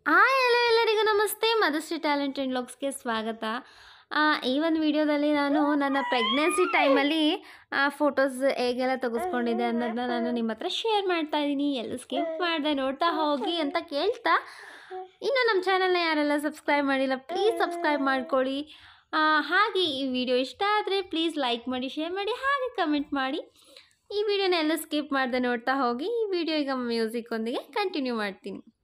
hi hello ಎಲ್ಲರಿಗೂ ನಮಸ್ತೆ Madhushree talent and ಲಾಗ್ಸ್ಗೆ ಸ್ವಾಗತ ಆ, ಈ ಒಂದು ವಿಡಿಯೋದಲ್ಲಿ ನಾನು ನನ್ನ ಪ್ರೆಗ್ನೆನ್ಸಿ ಟೈಮಲ್ಲಿ ಫೋಟೋಸ್ ಹೇಗೆಲ್ಲ ತೆಗೆಸ್ಕೊಂಡಿದ್ದೆ ಅನ್ನೋದನ್ನ ನಾನು ನಿಮ್ಮ ಹತ್ರ ಶೇರ್ ಮಾಡ್ತಾ ಇದ್ದೀನಿ ಎಲ್ಲ ಸ್ಕಿಪ್ ಮಾಡಿದೆ ನೋಡ್ತಾ ಹೋಗಿ ಅಂತ ಕೇಳ್ತಾ ಇನ್ನು ನಮ್ಮ ಚಾನಲ್ನ ಯಾರೆಲ್ಲ ಸಬ್ಸ್ಕ್ರೈಬ್ ಮಾಡಿಲ್ಲ ಪ್ಲೀಸ್ ಸಬ್ಸ್ಕ್ರೈಬ್ ಮಾಡ್ಕೊಳ್ಳಿ ಆ, ಹಾಗೆ ಈ ವಿಡಿಯೋ ಇಷ್ಟ ಆದರೆ ಪ್ಲೀಸ್ ಲೈಕ್ ಮಾಡಿ ಶೇರ್ ಮಾಡಿ ಹಾಗೆ ಕಮೆಂಟ್ ಮಾಡಿ ಈ ವಿಡಿಯೋನ ಎಲ್ಲ ಸ್ಕಿಪ್ ಮಾಡದೆ ನೋಡ್ತಾ ಹೋಗಿ ಈ ವಿಡಿಯೋ ಈಗ ಮ್ಯೂಸಿಕ್ ಒಂದಿಗೆ ಕಂಟಿನ್ಯೂ ಮಾಡ್ತೀನಿ